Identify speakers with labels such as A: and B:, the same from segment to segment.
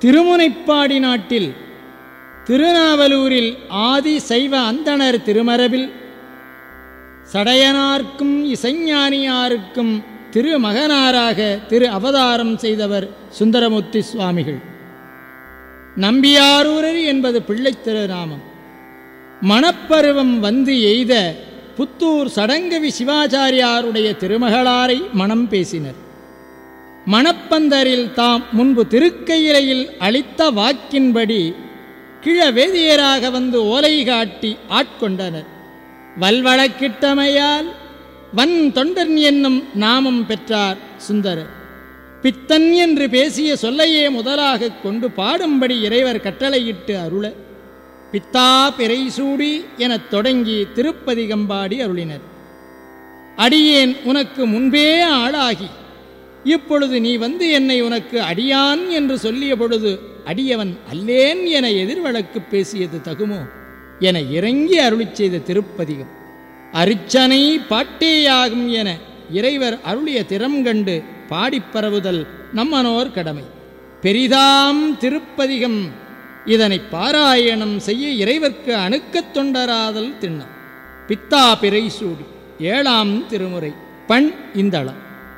A: திருமுனைப்பாடி நாட்டில் திருநாவலூரில் ஆதி சைவ அந்தணர் திருமரபில் சடையனார்க்கும் இசைஞானியாருக்கும் திருமகனாராக திரு அவதாரம் செய்தவர் சுந்தரமூர்த்தி சுவாமிகள் நம்பியாரூரர் என்பது பிள்ளைத் திருநாமம் மணப்பருவம் வந்து எய்த புத்தூர் சடங்கவி சிவாச்சாரியாருடைய திருமகளாரை மணம் பேசினர் மணப்பந்தரில் தாம் முன்பு திருக்கையிலையில் அளித்த வாக்கின்படி கிழவேதியராக வந்து ஓலை காட்டி ஆட்கொண்டனர் வல்வழக்கிட்டமையால் வன் தொண்டன் என்னும் நாமம் பெற்றார் சுந்தரர் பித்தன் என்று பேசிய சொல்லையே முதலாகக் கொண்டு பாடும்படி இறைவர் கட்டளையிட்டு அருள பித்தா பிறைசூடி எனத் தொடங்கி திருப்பதிகம்பாடி அருளினர் அடியேன் உனக்கு முன்பே ஆளாகி இப்பொழுது நீ வந்து என்னை உனக்கு அடியான் என்று சொல்லிய பொழுது அடியவன் அல்லேன் என எதிர்வழக்கு பேசியது தகுமோ என இறங்கி அருளிச் செய்த திருப்பதிகம் அரிச்சனை பாட்டேயாகும் என இறைவர் அருளிய திறம் கண்டு பாடிப் பரவுதல் நம்மனோர் கடமை பெரிதாம் திருப்பதிகம் இதனை பாராயணம் செய்ய இறைவர்க்கு அணுக்கத் தொண்டராதல் திண்ணம் பித்தா பிறை சூடி ஏழாம் திருமுறை பண் இந்தளம்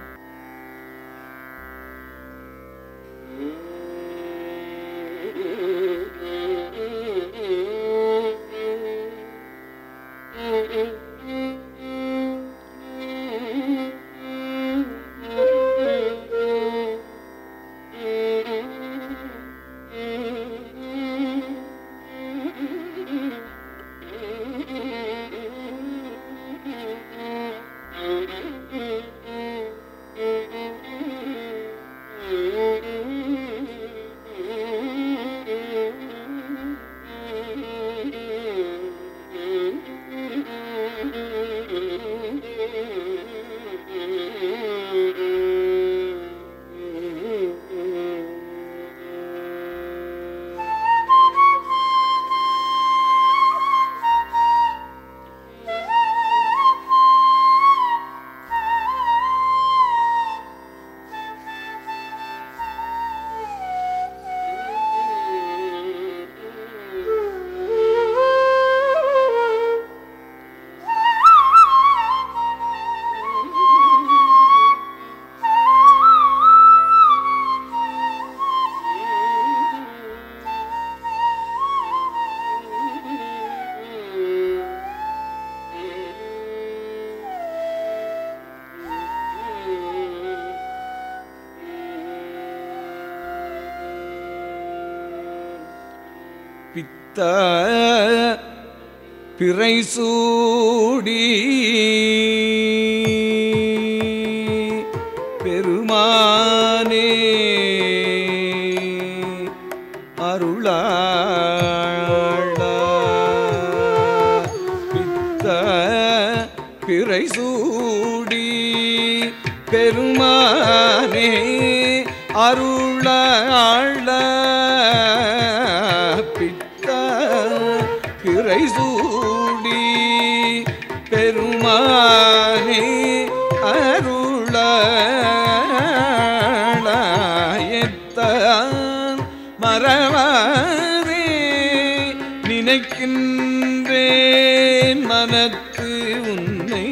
B: பித்த பிறைசூடி பெருமானே அருளாள பித்த பிறைசூடி பெருமானே அருளாள பித்த பிறைசூடி பெருமானே அருளாயத்தான் மறவாதே நினைக்கின்றேன் மனத்து உன்னை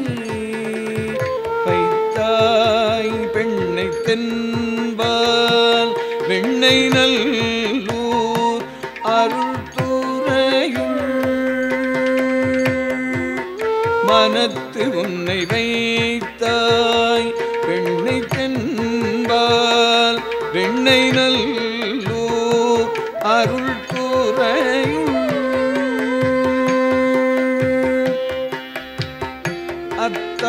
B: வைத்தாய் பெண்ணை தென்பால் வெண்ணை நல்லூர் அருள் மனத்து உன்னை வைத்தாய் பெண்ணை தென்பால் வெண்ணை நல்லூர் அருள் துறையுள் அத்த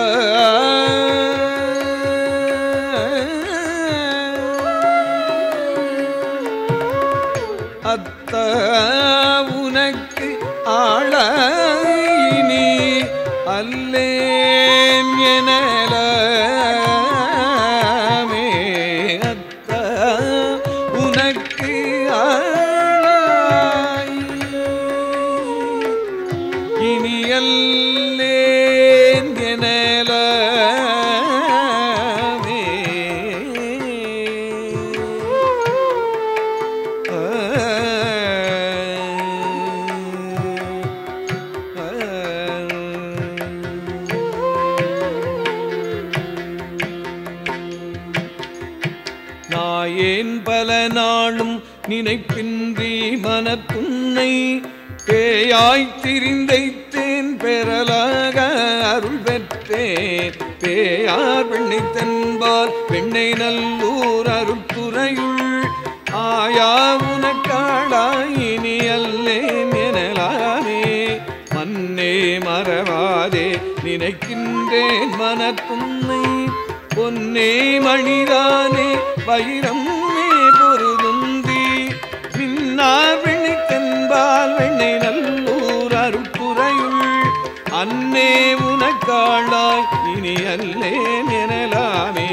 B: அத்த உனக்கு ஆளாயினி அல்லேன் எனலாமே அத்த உனக்கு ஆளாய் இனி அல்லேன் எனலாமே நாயேன் பல நாளும் நினைப்பின்றி மனத்துன்னை பேயாய் திரிந்தைத்தேன் பெறலாக அருள் பெற்றேன் பேயார் பெண்ணை தென்பால் பெண்ணை நல்லூர் அருட்துறையுள் ஆயா உனக்காளாய் இனி அல்லேன் எனலாமே மன்னே மறவாதே நினைக்கின்றேன் மனத்துன்னை பொன்னே மணிதானே வைரம்மே பொருதுந்தி மின்னார் வெண்ணை தென்பால் வெண்ணை நல்லூர் அருட்புறையுள் அன்னே உனக்காளாய் இனி அல்லேன் எனலாமே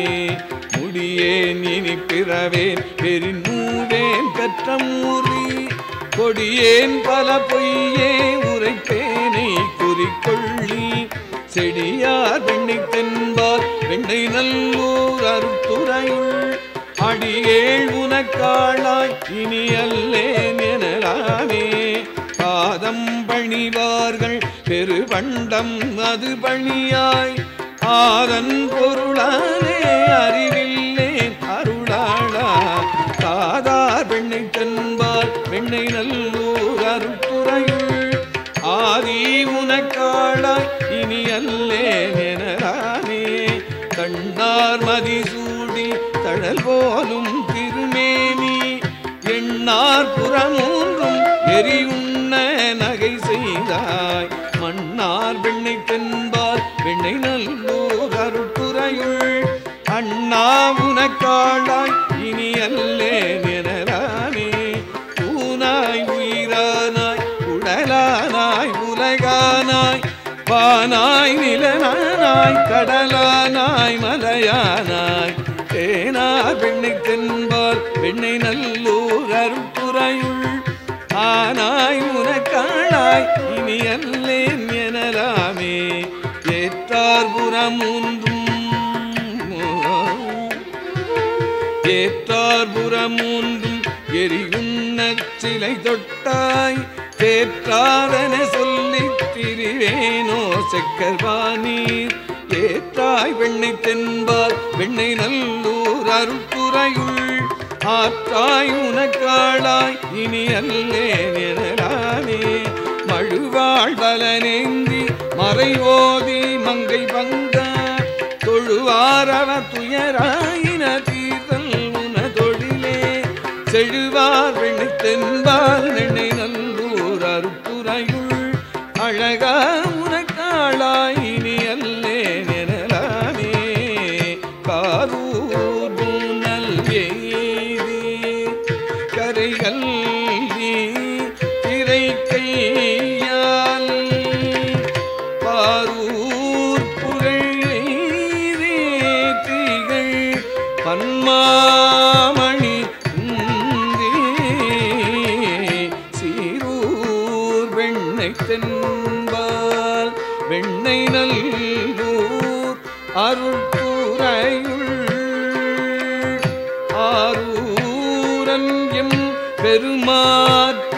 B: முடியேன் இனி பிறவேன் பெருநூவேன் பெற்ற மூறி கொடியேன் பல பொய்யே உரைப்பேனை குறிக்கொள்ளி செடியார் வெண்ணை தென்பால் வெண்ணை நல்லூர் அருத்துறையுள் அடியேள் உனக்காளாய் இனி அல்லேன் எனலாமே பாதம் பணிவார்கள் பெருவண்டம் அது பணியாய் ஆதன் பொருளானே அறிவில்லேன் அருளாளா காதார் பெண்ணை தென்பால் பெண்ணை நல்லூர் அருட்டுறையுள் ஆதி உனக்காளாய் இனி அல்லேன் எனலாமே கண்ணார் மதிசூடி தழல் போலும் திருமேனி எண்ணார் புறமூன்றும் எரியுண்ண நகை செய்தாய் மன்னார் பெண்ணை தென்பால் பெண்ணை நல்லூர் அருட்டுறையுள் அண்ணா உனக்காளாய் இனி அல்லே நிரலானே பூனாய் உயிரானாய் உடலானாய் உலகானாய் வானாய் நிலனானாய் கடலானாய் மலையானாய் தேனார் பெண்ணை தென்பால் பெண்ணை நல்லூர் அருட்டுறையுள் ஆனாய் உனக்காளாய் இனி அல்லேன் எனலாமே ஏற்றார் புறமூன்றும் ஏற்றார் புறமூன்றும் எரியுண்ணச் சிலை தொட்டாய் தேற்றாதன சொல்லித் திரிவேனோ செக்கர்வானீர் ஏற்றாய் வெண்ணை தென்பால் வெண்ணை நல்லூர் அருட்புறையுள் ஆற்றாய் உனக்காளாய் இனி அல்லேன் எனலாமே மழுவாழ் பலனேந்தி மறைவோதி மங்கை பங்க தொழுவாரவ துயராயின தீர்த்தல் உன தொழிலே செழுவார் வெண்ணை தென்பால் வெண்ணை நல்லூர் அருப்புறையுள் அழகா உனக்காளாய் இனி அல்லே எனலாமே காரூர் நல் எய்தி கரைகள் நீ திரை கையால் பாரூர் புகழே திகழ் பன்மாமணி உந்தே சீரூர் வெண்ணை தென்பால் வெண்ணை நல்லூர் அருட்புறையுள் ஆரூரன் எம் பெருமாற்